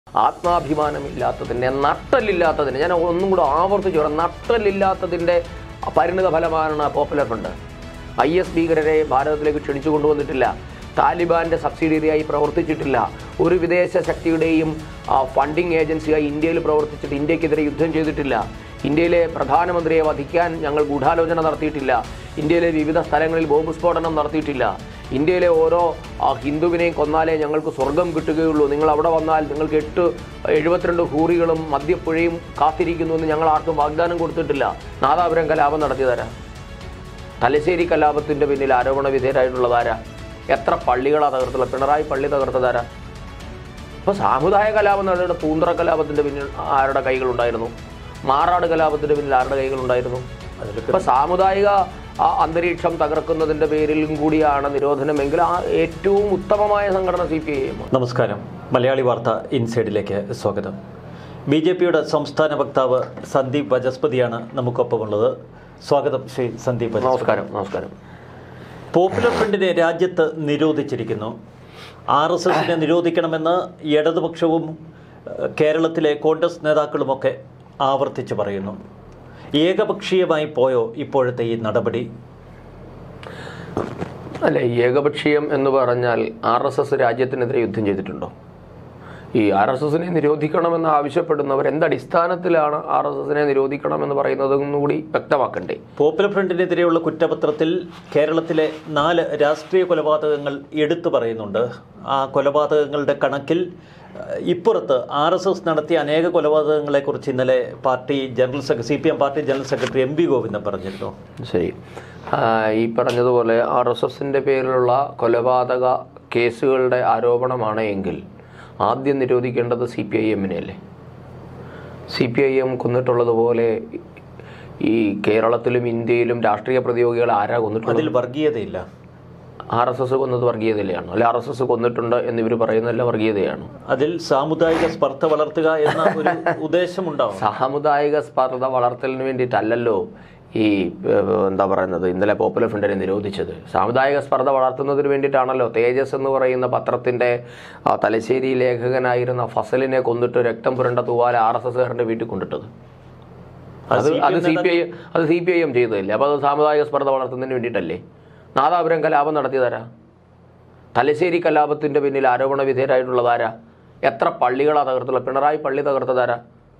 ആത്മാഭിമാനമില്ലാത്തതിൻ്റെ നട്ടലില്ലാത്തതിന് ഞാൻ ഒന്നും കൂടെ ആവർത്തിച്ചു പറയാം നട്ടലില്ലാത്തതിൻ്റെ പരിണിത ഫലമാണ് പോപ്പുലർ ഫ്രണ്ട് ഐ എസ് ഭീകരരെ ഭാരതത്തിലേക്ക് ക്ഷണിച്ചു കൊണ്ടുവന്നിട്ടില്ല താലിബാന്റെ സബ്സിഡിയറിയായി പ്രവർത്തിച്ചിട്ടില്ല ഒരു വിദേശ ശക്തിയുടെയും ഫണ്ടിങ് ഏജൻസിയായി ഇന്ത്യയിൽ പ്രവർത്തിച്ചിട്ട് ഇന്ത്യക്കെതിരെ യുദ്ധം ചെയ്തിട്ടില്ല ഇന്ത്യയിലെ പ്രധാനമന്ത്രിയെ വധിക്കാൻ ഞങ്ങൾ ഗൂഢാലോചന നടത്തിയിട്ടില്ല ഇന്ത്യയിലെ വിവിധ സ്ഥലങ്ങളിൽ ബോംബ് സ്ഫോടനം നടത്തിയിട്ടില്ല ഇന്ത്യയിലെ ഓരോ ആ, ഹിന്ദുവിനെയും കൊന്നാലേ ഞങ്ങൾക്ക് സ്വർഗം കിട്ടുകയുള്ളൂ നിങ്ങൾ അവിടെ വന്നാൽ നിങ്ങൾക്ക് എട്ട് എഴുപത്തിരണ്ട് ഹൂറികളും മദ്യപ്പുഴയും കാത്തിരിക്കുന്നു എന്ന് ഞങ്ങൾ ആർക്കും വാഗ്ദാനം കൊടുത്തിട്ടില്ല നാദാപുരം കലാപം നടത്തിയതാരാ തലശ്ശേരി കലാപത്തിന്റെ പിന്നിൽ ആരോപണ വിധേയരായിട്ടുള്ളതാരാ എത്ര പള്ളികളാ തകർത്തുള്ളത് പിണറായി പള്ളി തകർത്തതാരാ അപ്പോൾ സാമുദായ കലാപം നടന്ന പൂന്തറ കലാപത്തിന്റെ പിന്നിൽ ആരുടെ കൈകളുണ്ടായിരുന്നു മാറാട് കലാപത്തിന്റെ പിന്നിൽ ആരുടെ കൈകളുണ്ടായിരുന്നു അതിലൊക്കെ ഇപ്പൊ സാമുദായിക ആ, അന്തരീക്ഷം തകർക്കുന്നതിന്റെ പേരിലും കൂടിയാണ് നിരോധനമെങ്കിൽ ആ ഏറ്റവും ഉത്തമമായ സംഘടന സി പി ഐ എം നമസ്കാരം മലയാളി വാർത്ത ഇൻസൈഡിലേക്ക് സ്വാഗതം ബി ജെ പിയുടെ സംസ്ഥാന വക്താവ് സന്ദീപ് വചസ്പതിയാണ് നമുക്കൊപ്പമുള്ളത് സ്വാഗതം ശ്രീ സന്ദീപ് വചസ്പതി. നമസ്കാരം നമസ്കാരം പോപ്പുലർ ഫ്രണ്ടിനെ രാജ്യത്ത് നിരോധിച്ചിരിക്കുന്നു ആർ എസ് എസിനെ നിരോധിക്കണമെന്ന് ഇടതുപക്ഷവും ഏഹ്, കേരളത്തിലെ കോൺഗ്രസ് നേതാക്കളുമൊക്കെ ആവർത്തിച്ച് പറയുന്നു ഏകപക്ഷീയമായി പോയോ ഇപ്പോഴത്തെ ഈ നടപടി അല്ലെ ഏകപക്ഷീയം എന്ന് പറഞ്ഞാൽ ആർ എസ് എസ് രാജ്യത്തിനെതിരെ യുദ്ധം ചെയ്തിട്ടുണ്ടോ ഈ ആർ എസ് എസിനെ നിരോധിക്കണമെന്ന് ആവശ്യപ്പെടുന്നവർ എന്തടിസ്ഥാനത്തിലാണ് ആർ എസ് എസിനെ നിരോധിക്കണമെന്ന് പറയുന്നതെന്നും കൂടി വ്യക്തമാക്കണ്ടേ പോപ്പുലർ ഫ്രണ്ടിനെതിരെയുള്ള കുറ്റപത്രത്തിൽ കേരളത്തിലെ നാല് രാഷ്ട്രീയ കൊലപാതകങ്ങൾ എടുത്തു പറയുന്നുണ്ട് ആ കൊലപാതകങ്ങളുടെ കണക്കിൽ ഏഹ്, ഇപ്പുറത്ത് ആർ എസ് എസ് നടത്തിയ അനേക കൊലപാതകങ്ങളെക്കുറിച്ച് ഇന്നലെ party general secretary C P M party general secretary M V Govindan പറഞ്ഞിരുന്നു ശരി ആ, ഈ പറഞ്ഞതുപോലെ ആർ എസ് എസിൻ്റെ പേരിലുള്ള കൊലപാതക കേസുകളുടെ ആരോപണമാണ് എങ്കിൽ ആദ്യം നിരോധിക്കേണ്ടത് സി പി ഐ എമ്മിനെ അല്ലേ സി പി ഐ എം കൊന്നിട്ടുള്ളതുപോലെ ഈ കേരളത്തിലും ഇന്ത്യയിലും രാഷ്ട്രീയ പ്രതിയോഗികൾ ആരാ കൊന്നിട്ടുള്ളത് അതിൽ വർഗീയതയില്ല ആർ എസ് എസ് കൊന്നത് വർഗീയതയിലാണ് അല്ലെ ആർ എസ് എസ് കൊന്നിട്ടുണ്ട് എന്നിവർ പറയുന്നതല്ല വർഗീയതയാണ് അതിൽ സാമുദായിക സ്പർദ്ധ വളർത്തുക എന്ന ഒരു ഉദ്ദേശമുണ്ടാവും സാമുദായിക സ്പർദ്ധ വളർത്തലിന് വേണ്ടിയിട്ടല്ലല്ലോ ഈ ഏഹ്, എന്താ പറയുന്നത് ഇന്നലെ പോപ്പുലർ ഫ്രണ്ടിനെ നിരോധിച്ചത് സാമുദായിക സ്പർദ്ധ വളർത്തുന്നതിന് വേണ്ടിയിട്ടാണല്ലോ തേജസ് എന്ന് പറയുന്ന പത്രത്തിന്റെ ആ, തലശ്ശേരി ലേഖകനായിരുന്ന ഫസലിനെ കൊന്നിട്ട് രക്തം പുരണ്ട തൂവാല ആർ എസ് എസ്കാരൻ്റെ വീട്ടിൽ കൊണ്ടിട്ടത് അത് അത് സി പി ഐ അത് സി പി ഐ എം ചെയ്തതല്ലേ അപ്പോൾ അത് സാമുദായിക സ്പർദ്ധ വളർത്തുന്നതിന് വേണ്ടിയിട്ടല്ലേ നാദാപുരം കലാപം നടത്തിയതാരാ തലശ്ശേരി കലാപത്തിന്റെ പിന്നിൽ ആരോപണ വിധേയരായിട്ടുള്ളതാരാ എത്ര പള്ളികളാ തകർത്തുള്ളത് പിണറായി പള്ളി തകർത്തതാരാ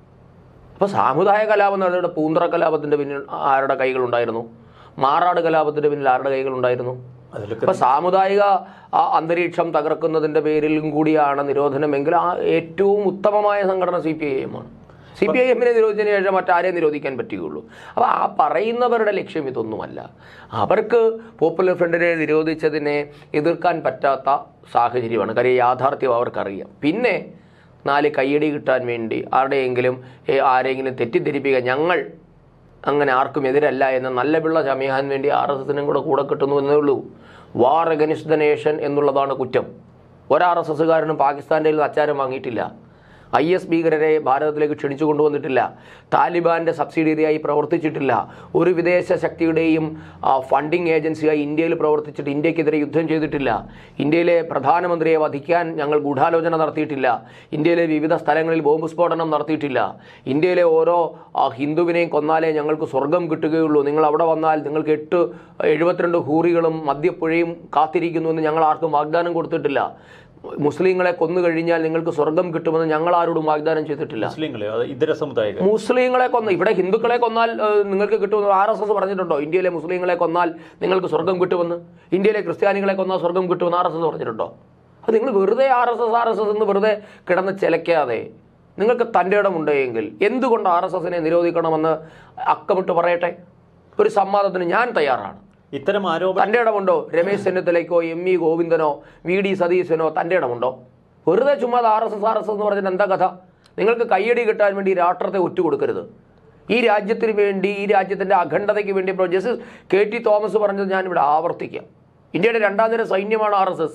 അപ്പോൾ സാമുദായ കലാപം നടന്ന പൂന്തറ കലാപത്തിന്റെ പിന്നിൽ ആരുടെ കൈകളുണ്ടായിരുന്നു മാറാട് കലാപത്തിന്റെ പിന്നിൽ ആരുടെ കൈകളുണ്ടായിരുന്നു അതിലൊക്കെ അപ്പോൾ സാമുദായിക ആ, അന്തരീക്ഷം തകർക്കുന്നതിന്റെ പേരിലും കൂടിയാണ് നിരോധനമെങ്കിൽ ആ ഏറ്റവും ഉത്തമമായ സംഘടന സി പി ഐ എം ആണ് സി പി ഐ എമ്മിനെ നിരോധിച്ചതിന് ശേഷം മറ്റാരെയും നിരോധിക്കാൻ പറ്റുകയുള്ളൂ അപ്പോൾ ആ പറയുന്നവരുടെ ലക്ഷ്യം ഇതൊന്നുമല്ല അവർക്ക് പോപ്പുലർ ഫ്രണ്ടിനെ നിരോധിച്ചതിനെ എതിർക്കാൻ പറ്റാത്ത സാഹചര്യമാണ് കാര്യം യാഥാർത്ഥ്യം അവർക്കറിയാം പിന്നെ നാല് കയ്യടി കിട്ടാൻ വേണ്ടി ആരുടെയെങ്കിലും ഏ, ആരെങ്കിലും തെറ്റിദ്ധരിപ്പിക്കുക ഞങ്ങൾ അങ്ങനെ ആർക്കും എതിരല്ല എന്ന് നല്ല പിള്ള ചമയാൻ വേണ്ടി ആർ എസ് എസിനും കൂടെ കൂടെ കിട്ടുന്നു എന്നേ ഉള്ളൂ വാർ അഗനിസ്റ്റ് ദ നേഷൻ എന്നുള്ളതാണ് കുറ്റം ഒരു ആർ എസ് എസ്സുകാരനും പാകിസ്ഥാൻ്റെ കയ്യിൽ നിന്ന് അച്ചാരം വാങ്ങിയിട്ടില്ല ഐ എസ് ഭീകരരെ ഭാരതത്തിലേക്ക് ക്ഷണിച്ചു കൊണ്ടുവന്നിട്ടില്ല താലിബാന്റെ സബ്സിഡിയറിയായി പ്രവർത്തിച്ചിട്ടില്ല ഒരു വിദേശ ശക്തിയുടെയും ഫണ്ടിങ് ഏജൻസിയായി ഇന്ത്യയിൽ പ്രവർത്തിച്ചിട്ട് ഇന്ത്യക്കെതിരെ യുദ്ധം ചെയ്തിട്ടില്ല ഇന്ത്യയിലെ പ്രധാനമന്ത്രിയെ വധിക്കാൻ ഞങ്ങൾ ഗൂഢാലോചന നടത്തിയിട്ടില്ല ഇന്ത്യയിലെ വിവിധ സ്ഥലങ്ങളിൽ ബോംബ് സ്ഫോടനം നടത്തിയിട്ടില്ല ഇന്ത്യയിലെ ഓരോ ആ, ഹിന്ദുവിനെയും കൊന്നാലേ ഞങ്ങൾക്ക് സ്വർഗം കിട്ടുകയുള്ളൂ നിങ്ങൾ അവിടെ വന്നാൽ നിങ്ങൾക്ക് എട്ട് എഴുപത്തിരണ്ട് ഹൂറികളും മദ്യപ്പുഴയും കാത്തിരിക്കുന്നു എന്ന് ഞങ്ങൾ ആർക്കും വാഗ്ദാനം കൊടുത്തിട്ടില്ല മുസ്ലിങ്ങളെ കൊന്നു കഴിഞ്ഞാൽ നിങ്ങൾക്ക് സ്വർഗം കിട്ടുമെന്ന് ഞങ്ങൾ ആരോടും വാഗ്ദാനം ചെയ്തിട്ടില്ല മുസ്ലിങ്ങളെ അത് ഇതര സമുദായികൾ മുസ്ലിങ്ങളെ കൊന്ന് ഇവിടെ ഹിന്ദുക്കളെ കൊന്നാൽ ഏഹ്, നിങ്ങൾക്ക് കിട്ടുമെന്ന് ആർ എസ് എസ് പറഞ്ഞിട്ടുണ്ടോ ഇന്ത്യയിലെ മുസ്ലിങ്ങളെ കൊന്നാൽ നിങ്ങൾക്ക് സ്വർഗം കിട്ടുമെന്ന് ഇന്ത്യയിലെ ക്രിസ്ത്യാനികളെ കൊന്നാൽ സ്വർഗം കിട്ടുമെന്ന് ആർ എസ് എസ് പറഞ്ഞിട്ടുണ്ടോ അത് നിങ്ങൾ വെറുതെ R S S R S S എന്ന് വെറുതെ കിടന്ന് ചിലക്കാതെ നിങ്ങൾക്ക് തൻ്റെ ഇടമുണ്ട് എങ്കിൽ എന്തുകൊണ്ട് ആർ എസ് എസിനെ നിരോധിക്കണമെന്ന് അക്കമിട്ട് പറയട്ടെ ഒരു സംവാദത്തിന് ഞാൻ തയ്യാറാണ് ഇത്തരം ആരോപണം തൻ്റെ ഇടമുണ്ടോ രമേശ് ചെന്നിത്തലയ്ക്കോ എം ഇ ഗോവിന്ദനോ വി ഡി സതീശനോ തൻ്റെ ഇടമുണ്ടോ വെറുതെ ചുമ്മാ R S S R S എന്ന് പറഞ്ഞിട്ട് എന്താ കഥ നിങ്ങൾക്ക് കയ്യടി കിട്ടാൻ വേണ്ടി ഈ രാഷ്ട്രത്തെ ഒറ്റുകൊടുക്കരുത് ഈ രാജ്യത്തിന് വേണ്ടി ഈ രാജ്യത്തിൻ്റെ അഖണ്ഡതയ്ക്ക് വേണ്ടി ഇപ്പോൾ ജസ്റ്റിസ് കെ ടി തോമസ് പറഞ്ഞത് ഞാനിവിടെ ആവർത്തിക്കാം ഇന്ത്യയുടെ രണ്ടാം നിര സൈന്യമാണ് R S S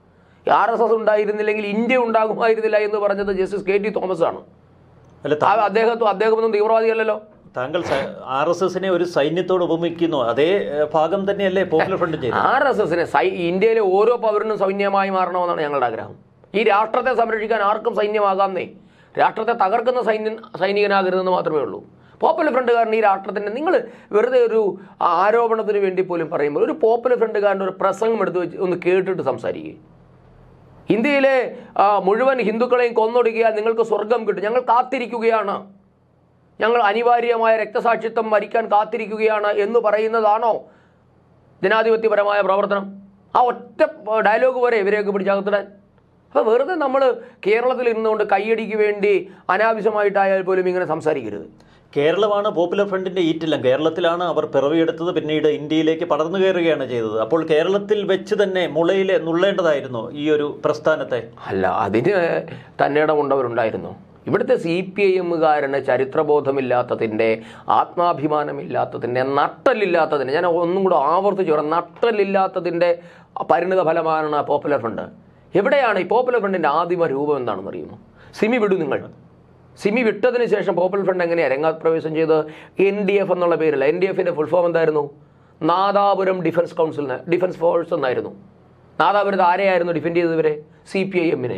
R S S ഉണ്ടായിരുന്നില്ലെങ്കിൽ ഇന്ത്യ ഉണ്ടാകുമായിരുന്നില്ല എന്ന് പറഞ്ഞത് ജസ്റ്റിസ് കെ ടി തോമസ് ആണ് അല്ല ആ അദ്ദേഹത്തും അദ്ദേഹമൊന്നും തീവ്രവാദിയല്ലല്ലോ താങ്കൾ ആർ എസ് എസിനെ ഒരു സൈന്യത്തോട് ഉപമിക്കുന്നു അതേ ഏഹ്, ഭാഗം തന്നെയല്ലേ പോപ്പുലർ ഫ്രണ്ട് ചെയ്തത് ആർ എസ് എസിനെ സൈ ഇന്ത്യയിലെ ഓരോ പൗരനും സൈന്യമായി മാറണമെന്നാണ് ഞങ്ങളുടെ ആഗ്രഹം ഈ രാഷ്ട്രത്തെ സംരക്ഷിക്കാൻ ആർക്കും സൈന്യമാകാമെന്നേ രാഷ്ട്രത്തെ തകർക്കുന്ന സൈന്യ സൈനികനാകരുതെന്ന് മാത്രമേ ഉള്ളൂ പോപ്പുലർ ഫ്രണ്ടുകാരൻ ഈ രാഷ്ട്രത്തിൻ്റെ നിങ്ങൾ വെറുതെ ഒരു ആരോപണത്തിന് വേണ്ടി പോലും പറയുമ്പോൾ ഒരു പോപ്പുലർ ഫ്രണ്ടുകാരൻ്റെ ഒരു പ്രസംഗം എടുത്ത് വെച്ച് ഒന്ന് കേട്ടിട്ട് സംസാരിക്കുക ഇന്ത്യയിലെ ആ, മുഴുവൻ ഹിന്ദുക്കളെയും കൊന്നൊടുക്കിയാൽ നിങ്ങൾക്ക് സ്വർഗം കിട്ടും ഞങ്ങൾ കാത്തിരിക്കുകയാണ് ഞങ്ങൾ അനിവാര്യമായ രക്തസാക്ഷിത്വം മരിക്കാൻ കാത്തിരിക്കുകയാണ് എന്ന് പറയുന്നതാണോ ജനാധിപത്യപരമായ പ്രവർത്തനം ആ ഒറ്റ ഡയലോഗ് വരെ ഇവരെയൊക്കെ പിടിച്ചകത്തിടാൻ അപ്പോൾ വെറുതെ നമ്മൾ കേരളത്തിൽ ഇരുന്നുകൊണ്ട് കൈയടിക്ക് വേണ്ടി അനാവശ്യമായിട്ടായാൽ പോലും ഇങ്ങനെ സംസാരിക്കരുത് കേരളമാണ് പോപ്പുലർ ഫ്രണ്ടിന്റെ ഈറ്റില്ലം കേരളത്തിലാണ് അവർ പിറവിയെടുത്തത് പിന്നീട് ഇന്ത്യയിലേക്ക് പടർന്നു കയറുകയാണ് ചെയ്തത് അപ്പോൾ കേരളത്തിൽ വെച്ച് തന്നെ മുളയിലെ നുള്ളേണ്ടതായിരുന്നു ഈ ഒരു പ്രസ്ഥാനത്തെ അല്ല അതിന് തന്നിടമുണ്ടവരുണ്ടായിരുന്നു ഇവിടുത്തെ സി പി ഐ എമ്മുകാരന് ചരിത്രബോധമില്ലാത്തതിൻ്റെ ആത്മാഭിമാനമില്ലാത്തതിൻ്റെ നട്ടലില്ലാത്തതിൻ്റെ ഞാൻ ഒന്നും കൂടെ ആവർത്തിച്ച് പറയാം നട്ടലില്ലാത്തതിൻ്റെ പരിണിത ഫലമാണ് പോപ്പുലർ ഫ്രണ്ട് എവിടെയാണ് ഈ പോപ്പുലർ ഫ്രണ്ടിൻ്റെ ആദിമ രൂപം എന്താണെന്ന് അറിയുമോ സിമി വിടൂ നിങ്ങൾ സിമി വിട്ടതിന് ശേഷം പോപ്പുലർ ഫ്രണ്ട് എങ്ങനെയാണ് രംഗപ്രവേശം ചെയ്ത് എൻ ഡി എഫ് എന്നുള്ള പേരില്ല എൻ ഡി എഫിൻ്റെ ഫുൾ ഫോം എന്തായിരുന്നു നാദാപുരം ഡിഫൻസ് കൗൺസിലിന് ഡിഫൻസ് ഫോഴ്സ് എന്നായിരുന്നു നാദാപുരത്ത് ആരെയായിരുന്നു ഡിഫെൻഡ് ചെയ്തത് ഇവരെ സി പി ഐ എമ്മിനെ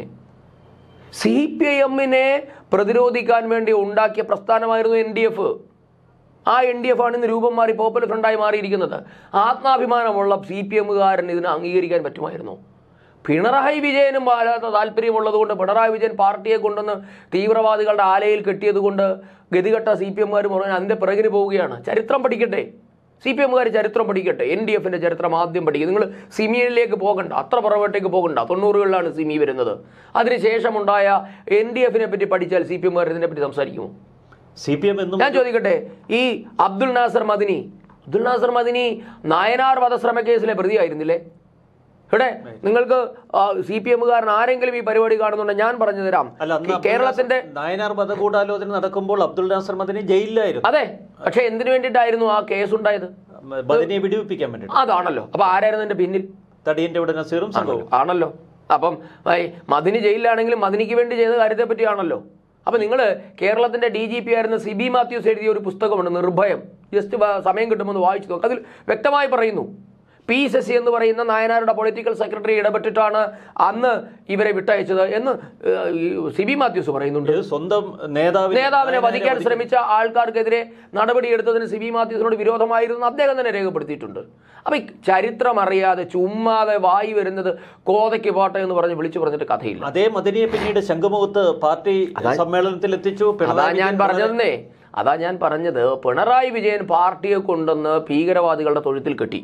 സി പി ഐ എമ്മിനെ പ്രതിരോധിക്കാൻ വേണ്ടി ഉണ്ടാക്കിയ പ്രസ്ഥാനമായിരുന്നു എൻ ഡി എഫ് ആ എൻ ഡി എഫ് ആണ് ഇന്ന് രൂപം മാറി പോപ്പുലർ ഫ്രണ്ടായി മാറിയിരിക്കുന്നത് ആത്മാഭിമാനമുള്ള സി പി എമ്മുകാരൻ ഇതിനെ അംഗീകരിക്കാൻ പറ്റുമായിരുന്നു പിണറായി വിജയനും വല്ലാത്ത താല്പര്യമുള്ളതുകൊണ്ട് പിണറായി വിജയൻ പാർട്ടിയെ കൊണ്ടുവന്ന് തീവ്രവാദികളുടെ ആലയിൽ കെട്ടിയതുകൊണ്ട് ഗതികെട്ട സി പി എമ്മുകാർ പറഞ്ഞാൽ അതിൻ്റെ പിറകിന് പോവുകയാണ് ചരിത്രം പഠിക്കട്ടെ സി പി എമ്മുകാർ ചരിത്രം പഠിക്കട്ടെ എൻ ഡി എഫിൻ്റെ ചരിത്രം ആദ്യം പഠിക്കുക നിങ്ങൾ സിമിയിലേക്ക് പോകണ്ട അത്ര പുറകോട്ടേക്ക് പോകണ്ട തൊണ്ണൂറുകളിലാണ് സിമി വരുന്നത് അതിനുശേഷമുണ്ടായ എൻ ഡി എഫിനെ പറ്റി പഠിച്ചാൽ സി പി എമ്മുകാർ ഇതിനെ പറ്റി സംസാരിക്കുമോ സി പി എം എന്നും ഞാൻ ചോദിക്കട്ടെ ഈ അബ്ദുൽ നാസർ മദിനി അബ്ദുൽ നാസർ മദിനി നായനാർ വധശ്രമ കേസിലെ പ്രതിയായിരുന്നില്ലേ ഇവിടെ നിങ്ങൾക്ക് സി പി എമ്മുകാരൻ ആരെങ്കിലും ഈ പരിപാടി കാണുന്നുണ്ട് ഞാൻ പറഞ്ഞു തരാം അല്ല അന്ന് ഈ അബ്ദുൽ കേരളത്തിന്റെ നാസർ- നായനാർ വധഗൂഢാലോചന നടക്കുമ്പോൾ അബ്ദുൽ നാസർ മദനി ജയിലിലായിരുന്നു അതെ പക്ഷെ എന്തിനു വേണ്ടിയിട്ടായിരുന്നു ആ കേസ് ഉണ്ടായത് മദനിയെ വിടുവിപ്പിക്കാൻ വേണ്ടി അതാണല്ലോ അപ്പൊ ആരായിരുന്നു എന്റെ പിന്നിൽ തടിയന്റെ ഇവിടെ നസീറും സംഘവും ആണല്ലോ അപ്പം ഈ മദിനി ജയിലിലാണെങ്കിലും മദിനിക്ക് വേണ്ടി ചെയ്ത കാര്യത്തെ പറ്റിയാണല്ലോ അപ്പം നിങ്ങൾ കേരളത്തിന്റെ ഡി ജി പി ആയിരുന്ന സിബി മാത്യൂസ് എഴുതിയ ഒരു പുസ്തകമുണ്ട് നിർഭയം ജസ്റ്റ് സമയം കിട്ടുമ്പോൾ ഒന്ന് വായിച്ചു നോക്കുക അതിൽ വ്യക്തമായി പറയുന്നു പി ശശി എന്ന് പറയുന്ന നായനാരുടെ പൊളിറ്റിക്കൽ സെക്രട്ടറി ഇടപെട്ടിട്ടാണ് അന്ന് ഇവരെ വിട്ടയച്ചത് എന്ന് ഏഹ്, ഈ സിബി മാത്യൂസ് പറയുന്നുണ്ട് ഇത് സ്വന്തം നേതാവിനെ നേതാവിനെ നായനാരെ വധിക്കാൻ വധിക്കാൻ- ശ്രമിച്ച ആൾക്കാർക്കെതിരെ നടപടിയെടുത്തതിന് സിബി മാത്യൂസിനോട് വിരോധമായിരുന്നു അദ്ദേഹം തന്നെ രേഖപ്പെടുത്തിയിട്ടുണ്ട് അപ്പൊ ഈ ചരിത്രം അറിയാതെ ചുമ്മാതെ വായി വരുന്നത് കോതയ്ക്ക് പാട്ട എന്ന് പറഞ്ഞ് വിളിച്ചു പറഞ്ഞിട്ട് കഥയില്ല അതേ മദനിയെ പിന്നീട് ശംഖുമുഖത്ത് പാർട്ടി സമ്മേളനത്തിൽ എത്തിച്ചു അതാ പിണറായി ഞാൻ വിജയൻ പറഞ്ഞതെന്നേ അതാ ഞാൻ പറഞ്ഞത് പിണറായി വിജയൻ പാർട്ടിയെ കൊണ്ടുവന്ന് ഭീകരവാദികളുടെ തൊഴുത്തിൽ കെട്ടി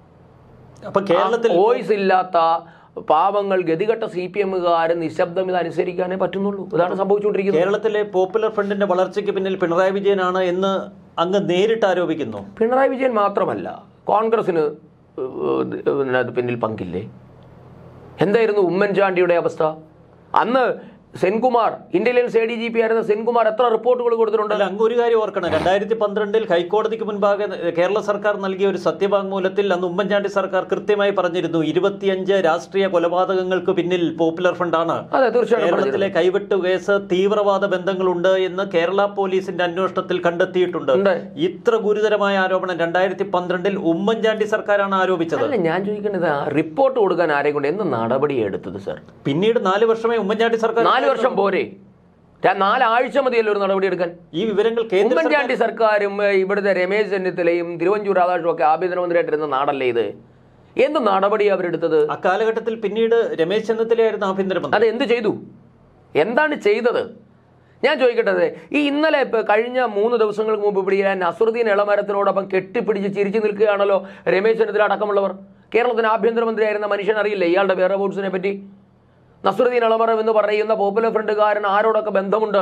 അപ്പൊ കേരളത്തിൽ വോയിസ് ഇല്ലാത്ത പാവങ്ങൾ ഗതികെട്ട സി പി എമ്മുകാരൻ നിശബ്ദം ഇത് അനുസരിക്കാനേ പറ്റുന്നുള്ളൂ ഇതാണ് സംഭവിച്ചുകൊണ്ടിരിക്കുന്നത് കേരളത്തിലെ പോപ്പുലർ ഫ്രണ്ടിന്റെ വളർച്ചയ്ക്ക് പിന്നിൽ പിണറായി വിജയനാണ് എന്ന് അങ്ങ് നേരിട്ട് ആരോപിക്കുന്നു പിണറായി വിജയൻ മാത്രമല്ല കോൺഗ്രസിന് ഏഹ്, ഇതിനകത്ത് പിന്നിൽ പങ്കില്ലേ എന്തായിരുന്നു ഉമ്മൻചാണ്ടിയുടെ അവസ്ഥ അന്ന് Senkumar intelligence A D G P ആയിരുന്ന സെൻകുമാർ എത്ര റിപ്പോർട്ടുകൾ കൊടുത്തിട്ടുണ്ട് അല്ല അങ്ങ് ഒരു കാര്യം ഓർക്കണം രണ്ടായിരത്തി പന്ത്രണ്ടിൽ ഹൈക്കോടതിക്ക് മുൻപാകെ കേരള സർക്കാർ നൽകിയ ഒരു സത്യവാങ്മൂലത്തിൽ അന്ന് ഉമ്മൻചാണ്ടി സർക്കാർ കൃത്യമായി പറഞ്ഞിരുന്നു ഇരുപത്തിയഞ്ച് രാഷ്ട്രീയ കൊലപാതകങ്ങൾക്ക് പിന്നിൽ പോപ്പുലർ ഫണ്ടാണ് അതെ തീർച്ചയായിട്ടും കേരളത്തിലെ കൈവെട്ടു കേസ് തീവ്രവാദ ബന്ധങ്ങളുണ്ട് എന്ന് കേരള പോലീസിന്റെ അന്വേഷണത്തിൽ കണ്ടെത്തിയിട്ടുണ്ട് ഉണ്ട്. ഇത്ര ഗുരുതരമായ ആരോപണം രണ്ടായിരത്തി പന്ത്രണ്ടിൽ ഉമ്മൻചാണ്ടി സർക്കാരാണ് ആരോപിച്ചത് അല്ല ഞാൻ ചോദിക്കുന്നത് റിപ്പോർട്ട് കൊടുക്കാൻ ആരെ കൊണ്ട് എന്ത് നടപടിയാണ് എടുത്തത് സർ പിന്നീട് നാല് വർഷമേ ഉമ്മൻചാണ്ടി സർക്കാർ നാല് വർഷം പോരെ ര- നാലാഴ്ച മതിയല്ലോ ഒരു നടപടി എടുക്കാൻ ഈ വിവരങ്ങൾ കേന്ദ്ര സർക്കാർ ഉമ്മൻചാണ്ടി സർക്കാരും ഏഹ്, ഇവിടുത്തെ രമേശ് ചെന്നിത്തലയും തിരുവഞ്ചൂർ രാധാകൃഷ്ണനും ഒക്കെ ആഭ്യന്തരമന്ത്രിയായിട്ടിരുന്ന നാടല്ലേ ഇത് എന്ത് നടപടിയാണ് അവരെടുത്തത് ആ കാലഘട്ടത്തിൽ പിന്നീട് രമേശ് ചെന്നിത്തലയായിരുന്നു ആഭ്യന്തരമന്ത്രി അത് എന്ത് ചെയ്തു എന്താണ് ചെയ്തത് ഞാൻ ചോദിക്കട്ടെ അതെ, ഈ ഇന്നലെ ഇപ്പൊ കഴിഞ്ഞ മൂന്ന് ദിവസങ്ങൾക്ക് മുമ്പ് ഇവിടെ നസറുദ്ദീൻ ഇളമരത്തിനോടൊപ്പം കെട്ടിപ്പിടിച്ച് ചിരിച്ചു നിൽക്കുകയാണല്ലോ രമേശ് ചെന്നിത്തല അടക്കമുള്ളവർ കേരളത്തിന് ആഭ്യന്തരമന്ത്രിയായിരുന്ന മനുഷ്യൻ അറിയില്ല ഇയാളുടെ വേറെ ബോട്ട്സിനെ പറ്റി നസറുദ്ദീൻ ഇളമരം എന്ന് പറയുന്ന പോപ്പുലർ ഫ്രണ്ടുകാരൻ ആരോടൊക്കെ ബന്ധമുണ്ട്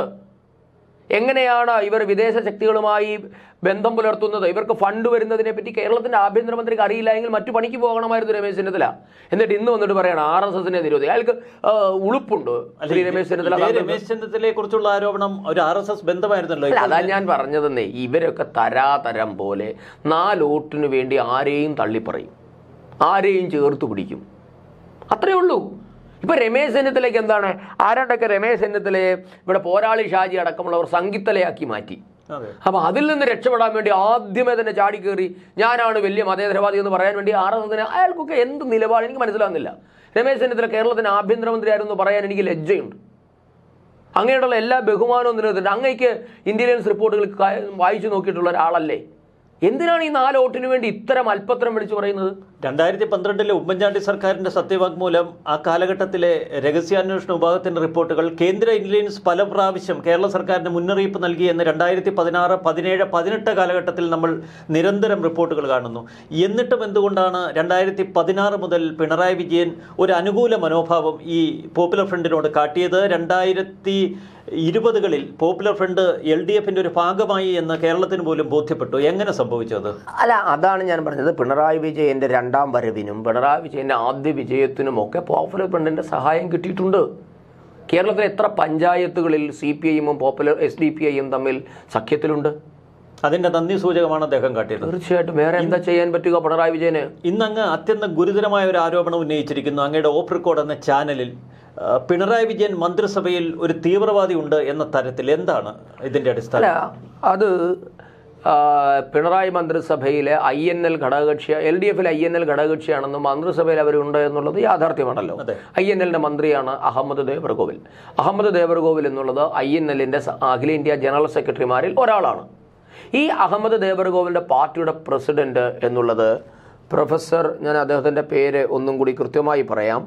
എങ്ങനെയാണ് ഇവർ വിദേശ ശക്തികളുമായി ബന്ധം പുലർത്തുന്നത് ഇവർക്ക് ഫണ്ട് വരുന്നതിനെ പറ്റി കേരളത്തിന്റെ ആഭ്യന്തരമന്ത്രിക്ക് അറിയില്ല എങ്കിൽ മറ്റു പണിക്ക് പോകണമായിരുന്നു രമേശ് ചെന്നിത്തല എന്നിട്ട് ഇന്ന് വന്നിട്ട് പറയണം ആർ എസ് എസിനെ നിരോധി അയാൾക്ക് ആ, ഉളുപ്പുണ്ട് ശ്രീ രമേശ് ചെന്നിത്തല ഇതേ താങ്കൾ- രമേശ് ചെന്നിത്തലയെ കുറിച്ചുള്ള ആരോപണം ഒരു ആർ എസ് എസ് ബന്ധമായിരുന്നല്ലോ അല്ല അതാ ഞാൻ പറഞ്ഞതെന്നേ ഇവരൊക്കെ തരാതരം പോലെ നാലോട്ടിനു വേണ്ടി ആരെയും തള്ളിപ്പറയും ആരെയും ചേർത്ത് പിടിക്കും അത്രേ ഉള്ളൂ ഇപ്പൊ രമേശ് ചെന്നിത്തലയ്ക്ക് എന്താണ് ആരാണ്ടൊക്കെ രമേശ് ചെന്നിത്തലയെ ഇവിടെ പോരാളി ഷാജി അടക്കമുള്ളവർ സംഗീത്തലയാക്കി മാറ്റി അതെ അപ്പൊ അതിൽ നിന്ന് രക്ഷപ്പെടാൻ വേണ്ടി ആദ്യമേ തന്നെ ചാടിക്കേറി ഞാനാണ് വലിയ മതേതരവാദി എന്ന് പറയാൻ വേണ്ടി ആർ എസ് എസിന് അയാൾക്കൊക്കെ എന്ത് നിലപാട് എനിക്ക് മനസ്സിലാകുന്നില്ല രമേശ് ചെന്നിത്തല കേരളത്തിന്റെ ആഭ്യന്തരമന്ത്രിയായിരുന്നു പറയാൻ എനിക്ക് ലജ്ജയുണ്ട് അങ്ങനെയുള്ള എല്ലാ ബഹുമാനവും നിലനിർത്തിയിട്ട് അങ്ങേക്ക് ഇന്റലിജൻസ് റിപ്പോർട്ടുകൾ ക- വായിച്ചു നോക്കിയിട്ടുള്ള ഒരാളല്ലേ എന്തിനാണ് ഈ നാല് വോട്ടിന് വേണ്ടി ഇത്തരം അല്പത്തരം വിളിച്ചു പറയുന്നത് രണ്ടായിരത്തി പന്ത്രണ്ടിലെ ഉമ്മൻചാണ്ടി സർക്കാരിന്റെ സത്യവാങ്മൂലം ആ കാലഘട്ടത്തിലെ രഹസ്യാന്വേഷണ വിഭാഗത്തിന്റെ റിപ്പോർട്ടുകൾ കേന്ദ്ര ഇന്റലിജൻസ് പല പ്രാവശ്യം കേരള സർക്കാരിന് മുന്നറിയിപ്പ് നൽകി എന്ന് രണ്ടായിരത്തി പതിനാറ് പതിനേഴ് പതിനെട്ട് കാലഘട്ടത്തിൽ നമ്മൾ നിരന്തരം റിപ്പോർട്ടുകൾ കാണുന്നു എന്നിട്ടും എന്തുകൊണ്ടാണ് രണ്ടായിരത്തി പതിനാറ് മുതൽ പിണറായി വിജയൻ ഒരു അനുകൂല മനോഭാവം ഈ പോപ്പുലർ ഫ്രണ്ടിനോട് കാട്ടിയത് രണ്ടായിരത്തി ഇരുപതുകളിൽ പോപ്പുലർ ഫ്രണ്ട് എൽ ഡി എഫിന്റെ ഒരു ഭാഗമായി എന്ന് കേരളത്തിന് പോലും ബോധ്യപ്പെട്ടു എങ്ങനെ സംഭവിച്ചത് അല്ല അതാണ് ഞാൻ പറഞ്ഞത് പിണറായി വിജയന്റെ രണ്ടാം വരവിനും പിണറായി വിജയന്റെ ആദ്യ വിജയത്തിനും ഒക്കെ പോപ്പുലർ ഫ്രണ്ടിന്റെ സഹായം കിട്ടിയിട്ടുണ്ട് കേരളത്തിലെ എത്ര പഞ്ചായത്തുകളിൽ സി പി ഐയും പോപ്പുലർ എസ് ഡി പി ഐയും തമ്മിൽ സഖ്യത്തിലുണ്ട് അതിന്റെ നന്ദി സൂചകമാണ് അദ്ദേഹം കാട്ടിയത് തീർച്ചയായിട്ടും വേറെ എന്താ ചെയ്യാൻ പറ്റുക പിണറായി വിജയന് ഇന്നങ്ങ് അത്യന്തം ഗുരുതരമായ ഒരു ആരോപണം ഉന്നയിച്ചിരിക്കുന്നു അങ്ങയുടെ ഓഫ് റെക്കോർഡ് എന്ന ചാനലിൽ ആ, പിണറായി വിജയൻ മന്ത്രിസഭയിൽ ഒരു തീവ്രവാദി ഉണ്ട് എന്ന തരത്തിൽ എന്താണ് ഇതിന്റെ അല്ല അടിസ്ഥാനം അത് ആ, പിണറായി മന്ത്രിസഭയിലെ ഐ എൻ എൽ ഘടകകക്ഷി എൽ ഡി എഫിലെ ഐ എൻ എൽ ഘടകകക്ഷിയാണെന്നും മന്ത്രിസഭയിൽ അവരുണ്ട് എന്നുള്ളത് യാഥാർത്ഥ്യമാണല്ലോ അതെ. ഐ എൻ എല്ലിന്റെ മന്ത്രിയാണ് അഹമ്മദ് ദേവർകോവിൽ അഹമ്മദ് ദേവർകോവിൽ എന്നുള്ളത് ഐ എൻ എല്ലിന്റെ അഖിലേന്ത്യാ ജനറൽ സെക്രട്ടറിമാരിൽ ഒരാളാണ് ഈ അഹമ്മദ് ദേവർകോവിലിന്റെ പാർട്ടിയുടെ പ്രസിഡന്റ് എന്നുള്ളത് പ്രൊഫസർ ഞാൻ അദ്ദേഹത്തിന്റെ പേര് ഒന്നും കൂടി കൃത്യമായി പറയാം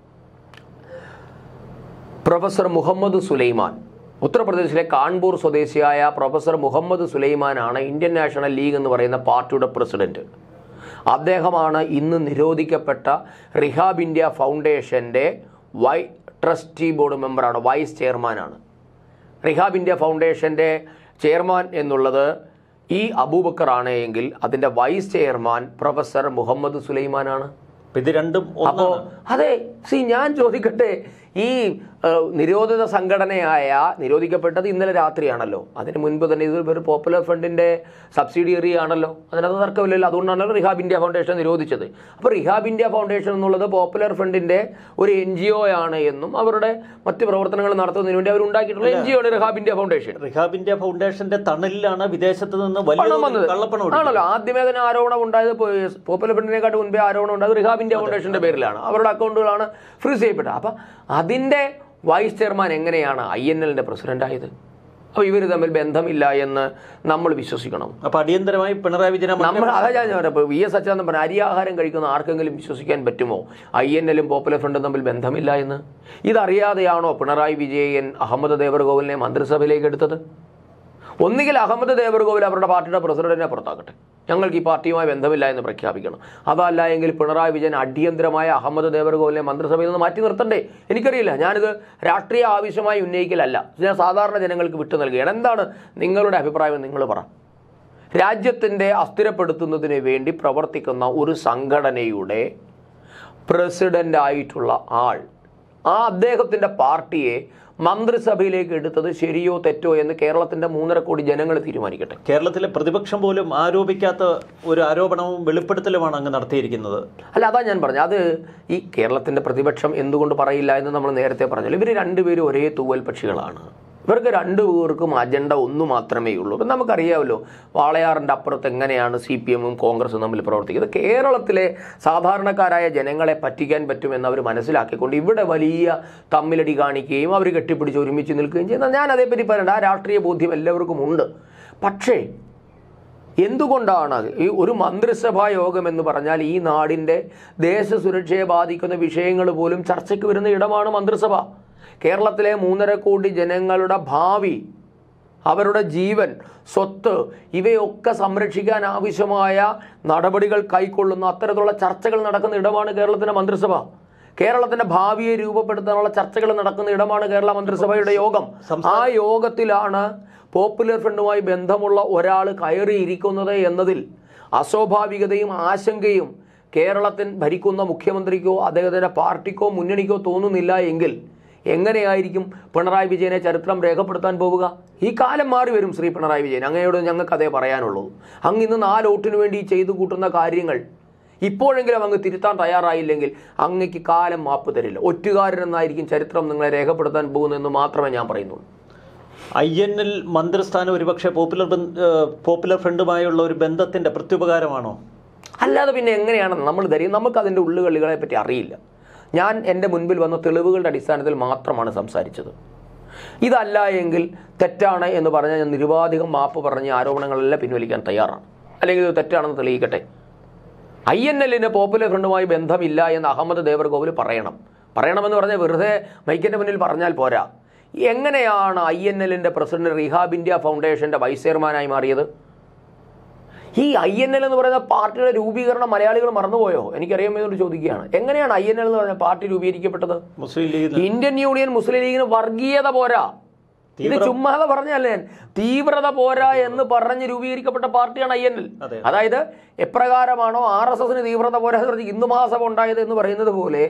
പ്രൊഫസർ മുഹമ്മദ് സുലൈമാൻ ഉത്തർപ്രദേശിലെ കാൺപൂർ സ്വദേശിയായ പ്രൊഫസർ മുഹമ്മദ് സുലൈമാനാണ് ഇന്ത്യൻ നാഷണൽ ലീഗ് എന്ന് പറയുന്ന പാർട്ടിയുടെ പ്രസിഡന്റ് അദ്ദേഹമാണ് ഇന്ന് നിരോധിക്കപ്പെട്ട റിഹാബ് ഇന്ത്യ ഫൗണ്ടേഷന്റെ വൈ ട്രസ്റ്റി ബോർഡ് മെമ്പറാണ് വൈസ് ചെയർമാനാണ് റിഹാബ് ഇന്ത്യ ഫൗണ്ടേഷന്റെ ചെയർമാൻ എന്നുള്ളത് ഈ അബൂബക്കർ ആണ് എങ്കിൽ അതിന്റെ വൈസ് ചെയർമാൻ പ്രൊഫസർ മുഹമ്മദ് സുലൈമാനാണ് അപ്പൊ ഇത് രണ്ടും അപ്പോ ഒന്നാണ് അതെ സി ഞാൻ ചോദിക്കട്ടെ ഈ ഏഹ്, നിരോധിത സംഘടനയായ നിരോധിക്കപ്പെട്ടത് ഇന്നലെ രാത്രിയാണല്ലോ അതിന് മുൻപ് തന്നെ ഇത് ഒരു പോപ്പുലർ ഫണ്ടിന്റെ സബ്സിഡിയറി ആണല്ലോ അതിനകത്ത് തർക്കമില്ലല്ലോ അതുകൊണ്ടാണല്ലോ റിഹാബ് ഇന്ത്യ ഫൗണ്ടേഷൻ നിരോധിച്ചത് അപ്പോൾ റിഹാബ് ഇന്ത്യ ഫൗണ്ടേഷൻ എന്നുള്ളത് പോപ്പുലർ ഫണ്ടിന്റെ ഒരു എൻ ജി ഒ ആണ് എന്നും അവരുടെ മറ്റ് പ്രവർത്തനങ്ങൾ നടത്തുന്നതിന് വേണ്ടി അവർ ഉണ്ടാക്കിയിട്ടുള്ള എൻ ജി ഒ ആണ് Rehab India Foundation Rehab India ഫൗണ്ടേഷന്റെ തണലിലാണ് വിദേശത്ത് നിന്ന് വലിയ പണം തോതിൽ വന്നത് കള്ളപ്പണം ഒഴുകിയത്. ആണല്ലോ ആദ്യമേ തന്നെ ആരോപണം ഉണ്ടായത് പോ- പോപ്പുലർ ഫ്രണ്ടിനെക്കാട്ട് മുൻപേ ആരോപണം ഉണ്ടായത് റിഹാബ് ഇന്ത്യ ഫൗണ്ടേഷന്റെ പേരിലാണ് അവരുടെ അക്കൗണ്ടുകളാണ് ഫ്രീസ് ചെയ്യപ്പെട്ടത് അപ്പൊ അതിന്റെ വൈസ് ചെയർമാൻ എങ്ങനെയാണ് ഐ എൻ എല്ലിന്റെ പ്രസിഡന്റ് ആയത് അപ്പോൾ ഇവർ തമ്മിൽ ബന്ധമില്ല എന്ന് നമ്മൾ വിശ്വസിക്കണം അപ്പൊ അടിയന്തരമായി പിണറായി വിജയൻ നമ്മൾ അതാ ഞാൻ പറഞ്ഞപ്പോൾ വി എസ് അച്യുതാനന്ദൻ പറഞ്ഞ അരിയാഹാരം കഴിക്കുന്ന ആർക്കെങ്കിലും വിശ്വസിക്കാൻ പറ്റുമോ ഐ എൻ എല്ലും പോപ്പുലർ ഫ്രണ്ടും തമ്മിൽ ബന്ധമില്ല എന്ന് ഇതറിയാതെയാണോ പിണറായി വിജയൻ അഹമ്മദ് ദേവർകോവിലിനെ മന്ത്രിസഭയിലേക്ക് എടുത്തത് ഒന്നുകിൽ അഹമ്മദ് ദേവർകോവിൽ അവരുടെ പാർട്ടിയുടെ പ്രസിഡന്റിനെ പുറത്താക്കട്ടെ ഞങ്ങൾക്ക് ഈ പാർട്ടിയുമായി ബന്ധമില്ല എന്ന് പ്രഖ്യാപിക്കണം അതല്ല എങ്കിൽ പിണറായി വിജയൻ അടിയന്തരമായ അഹമ്മദ് ദേവർകോവിലിനെ മന്ത്രിസഭയിൽ നിന്ന് മാറ്റി നിർത്തണ്ടേ എനിക്കറിയില്ല ഞാനിത് രാഷ്ട്രീയ ആവശ്യമായി ഉന്നയിക്കലല്ല ഞാൻ സാധാരണ ജനങ്ങൾക്ക് വിട്ടു നൽകുകയാണ് എന്താണ് നിങ്ങളുടെ അഭിപ്രായം നിങ്ങൾ പറ രാജ്യത്തിൻ്റെ അസ്ഥിരപ്പെടുത്തുന്നതിന് വേണ്ടി പ്രവർത്തിക്കുന്ന ഒരു സംഘടനയുടെ പ്രസിഡന്റ് ആയിട്ടുള്ള ആൾ ആ അദ്ദേഹത്തിൻ്റെ പാർട്ടിയെ മന്ത്രിസഭയിലേക്ക് എടുത്തത് ശരിയോ തെറ്റോ എന്ന് കേരളത്തിൻ്റെ മൂന്നര കോടി ജനങ്ങൾ തീരുമാനിക്കട്ടെ കേരളത്തിലെ പ്രതിപക്ഷം പോലും ആരോപിക്കാത്ത ഒരു ആരോപണവും വെളിപ്പെടുത്തലുമാണ് അങ്ങ് നടത്തിയിരിക്കുന്നത് അല്ല അതാ ഞാൻ പറഞ്ഞു അത് ഈ കേരളത്തിൻ്റെ പ്രതിപക്ഷം എന്തുകൊണ്ട് പറയില്ല എന്ന് നമ്മൾ നേരത്തെ പറഞ്ഞല്ലോ ഇവർ രണ്ടുപേരും ഒരേ തൂവൽ പക്ഷികളാണ് ഇവർക്ക് രണ്ടു പേർക്കും അജണ്ട ഒന്ന് മാത്രമേ ഉള്ളൂ ഇപ്പം നമുക്കറിയാമല്ലോ വാളയാറിൻ്റെ അപ്പുറത്ത് എങ്ങനെയാണ് സി പി എമ്മും കോൺഗ്രസും തമ്മിൽ പ്രവർത്തിക്കുന്നത് കേരളത്തിലെ സാധാരണക്കാരായ ജനങ്ങളെ പറ്റിക്കാൻ പറ്റുമെന്ന് അവർ മനസ്സിലാക്കിക്കൊണ്ട് ഇവിടെ വലിയ തമ്മിലടി കാണിക്കുകയും അവർ കെട്ടിപ്പിടിച്ച് ഒരുമിച്ച് നിൽക്കുകയും ചെയ്യുന്ന ഞാൻ അതേപ്പറ്റി പറയണ്ട ആ രാഷ്ട്രീയ ബോധ്യം എല്ലാവർക്കും ഉണ്ട് പക്ഷേ എന്തുകൊണ്ടാണ് ഈ ഒരു മന്ത്രിസഭാ യോഗം എന്ന് പറഞ്ഞാൽ ഈ നാടിൻ്റെ ദേശസുരക്ഷയെ ബാധിക്കുന്ന വിഷയങ്ങൾ പോലും ചർച്ചയ്ക്ക് വരുന്ന ഇടമാണ് മന്ത്രിസഭ കേരളത്തിലെ മൂന്നര കോടി ജനങ്ങളുടെ ഭാവി അവരുടെ ജീവൻ സ്വത്ത് ഇവയൊക്കെ സംരക്ഷിക്കാൻ ആവശ്യമായ നടപടികൾ കൈക്കൊള്ളുന്ന അത്തരത്തിലുള്ള ചർച്ചകൾ നടക്കുന്ന ഇടമാണ് കേരളത്തിൻ്റെ മന്ത്രിസഭ കേരളത്തിന്റെ ഭാവിയെ രൂപപ്പെടുത്താനുള്ള ചർച്ചകൾ നടക്കുന്ന ഇടമാണ് കേരള മന്ത്രിസഭയുടെ യോഗം ആ യോഗത്തിലാണ് പോപ്പുലർ ഫ്രണ്ടുമായി ബന്ധമുള്ള ഒരാൾ കയറിയിരിക്കുന്നത് എന്നതിൽ അസ്വാഭാവികതയും ആശങ്കയും കേരളത്തിൽ ഭരിക്കുന്ന മുഖ്യമന്ത്രിക്കോ അദ്ദേഹത്തിൻ്റെ പാർട്ടിക്കോ മുന്നണിക്കോ തോന്നുന്നില്ല എങ്കിൽ എങ്ങനെയായിരിക്കും പിണറായി വിജയനെ ചരിത്രം രേഖപ്പെടുത്താൻ പോവുക ഈ കാലം മാറി വരും ശ്രീ പിണറായി വിജയൻ അങ്ങയോട് ഞങ്ങൾക്ക് അതേ പറയാനുള്ളൂ അങ്ങ് ഇന്ന് നാല് വോട്ടിന് വേണ്ടി ചെയ്തു കൂട്ടുന്ന കാര്യങ്ങൾ ഇപ്പോഴെങ്കിലും അങ്ങ് തിരുത്താൻ തയ്യാറായില്ലെങ്കിൽ അങ്ങയ്ക്ക് കാലം മാപ്പ് തരില്ല ഒറ്റുകാരനെന്നായിരിക്കും ചരിത്രം നിങ്ങളെ രേഖപ്പെടുത്താൻ പോകുന്നതെന്ന് മാത്രമേ ഞാൻ പറയുന്നുള്ളൂ ഐ എൻ എൽ മന്ത്രിസ്ഥാനം ഒരുപക്ഷെ പോപ്പുലർ ബന്ധ- ഏഹ് പോപ്പുലർ ഫ്രണ്ടുമായുള്ള ഒരു ബന്ധത്തിന്റെ പ്രത്യുപകാരമാണോ അല്ലാതെ പിന്നെ എങ്ങനെയാണ് നമ്മൾ ധരിക്കും നമുക്ക് അതിൻ്റെ ഉള്ളുകളികളെ പറ്റി അറിയില്ല ഞാൻ എൻ്റെ മുൻപിൽ വന്ന തെളിവുകളുടെ അടിസ്ഥാനത്തിൽ മാത്രമാണ് സംസാരിച്ചത് ഇതല്ല എങ്കിൽ തെറ്റാണ് എന്ന് പറഞ്ഞാൽ ഞാൻ നിരുപാധികം മാപ്പ് പറഞ്ഞ് ആരോപണങ്ങളെല്ലാം പിൻവലിക്കാൻ തയ്യാറാണ് അല്ലെങ്കിൽ ഇത് തെറ്റാണെന്ന് തെളിയിക്കട്ടെ ഐ എൻ എല്ലിന് പോപ്പുലർ ഫ്രണ്ടുമായി ബന്ധമില്ല എന്ന് അഹമ്മദ് ദേവർകോവിൽ പറയണം പറയണമെന്ന് പറഞ്ഞാൽ വെറുതെ മൈക്കിൻ്റെ മുന്നിൽ പറഞ്ഞാൽ പോരാ എങ്ങനെയാണ് ഐ എൻ എല്ലിൻ്റെ പ്രസിഡന്റ് റിഹാബ് ഇന്ത്യ ഫൗണ്ടേഷൻ്റെ വൈസ് ചെയർമാനായി മാറിയത് ഈ ഐ എൻ എൽ എന്ന് പറയുന്ന പാർട്ടിയുടെ രൂപീകരണം മലയാളികൾ മറന്നുപോയോ എനിക്കറിയാമെന്നോട് ചോദിക്കുകയാണ് എങ്ങനെയാണ് ഐ എൻ എൽ എന്ന് പറഞ്ഞ പാർട്ടി രൂപീകരിക്കപ്പെട്ടത് Muslim League Indian Union Muslim ലീഗിന് വർഗീയത പോരാ ഇത് ചുമ്മാതെ പറഞ്ഞല്ലേ ഞാൻ തീവ്രത പോരാ എന്ന് പറഞ്ഞ് രൂപീകരിക്കപ്പെട്ട പാർട്ടിയാണ് ഐ എൻ എൽ അതെ. അതായത് എപ്രകാരമാണോ ആർ എസ് എസിന് തീവ്രത പോരാ എന്ന് പറഞ്ഞ് ഹിന്ദു മഹാസഭ ഉണ്ടായത് എന്ന് പറയുന്നത് പോലെ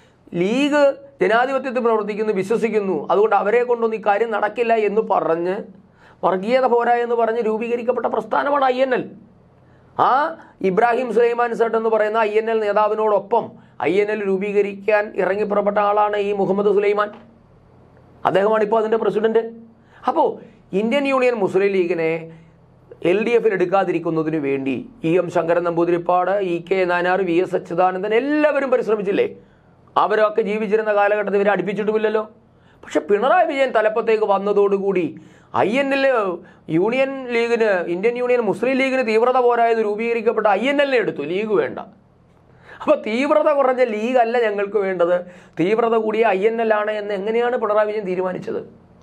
ലീഗ് ജനാധിപത്യത്തിൽ പ്രവർത്തിക്കുന്നു വിശ്വസിക്കുന്നു അതുകൊണ്ട് അവരെ കൊണ്ടൊന്നും ഈ കാര്യം നടക്കില്ല എന്ന് പറഞ്ഞ് വർഗീയത പോരാ എന്ന് പറഞ്ഞ് രൂപീകരിക്കപ്പെട്ട പ്രസ്ഥാനമാണ് ഐ എൻ എൽ ആ ഇബ്രാഹിം സുലൈമാൻ സെട്ട് എന്ന് പറയുന്ന ഐ എൻ എൽ നേതാവിനോടൊപ്പം ഐ എൻ എൽ രൂപീകരിക്കാൻ ഇറങ്ങി പുറപ്പെട്ട ആളാണ് ഈ മുഹമ്മദ് സുലൈമാൻ അദ്ദേഹമാണ് ഇപ്പോൾ അതിൻ്റെ പ്രസിഡന്റ് അപ്പോൾ ഇന്ത്യൻ യൂണിയൻ മുസ്ലിം ലീഗിനെ എൽ ഡി എഫിൽ എടുക്കാതിരിക്കുന്നതിന് വേണ്ടി E M Sankaran Namboodiripad E K Nayanar V S Achuthanandan എല്ലാവരും പരിശ്രമിച്ചില്ലേ അവരൊക്കെ ജീവിച്ചിരുന്ന കാലഘട്ടത്തിൽ ഇവരെ അടുപ്പിച്ചിട്ടുമില്ലല്ലോ പക്ഷെ പിണറായി വിജയൻ തലപ്പത്തേക്ക് വന്നതോടുകൂടി ഐ എൻ എൽ യൂണിയൻ ലീഗിന് ഇന്ത്യൻ യൂണിയൻ മുസ്ലിം ലീഗിന് തീവ്രത പോരായത് രൂപീകരിക്കപ്പെട്ട ഐ എൻ എല്ലിനെ എടുത്തു ലീഗ് വേണ്ട അപ്പോൾ തീവ്രത കുറഞ്ഞ ലീഗ് അല്ല ഞങ്ങൾക്ക് വേണ്ടത് തീവ്രത കൂടിയ ഐ എൻ എൽ ആണ് എന്ന് എങ്ങനെയാണ് പിണറായി വിജയൻ തീരുമാനിച്ചത്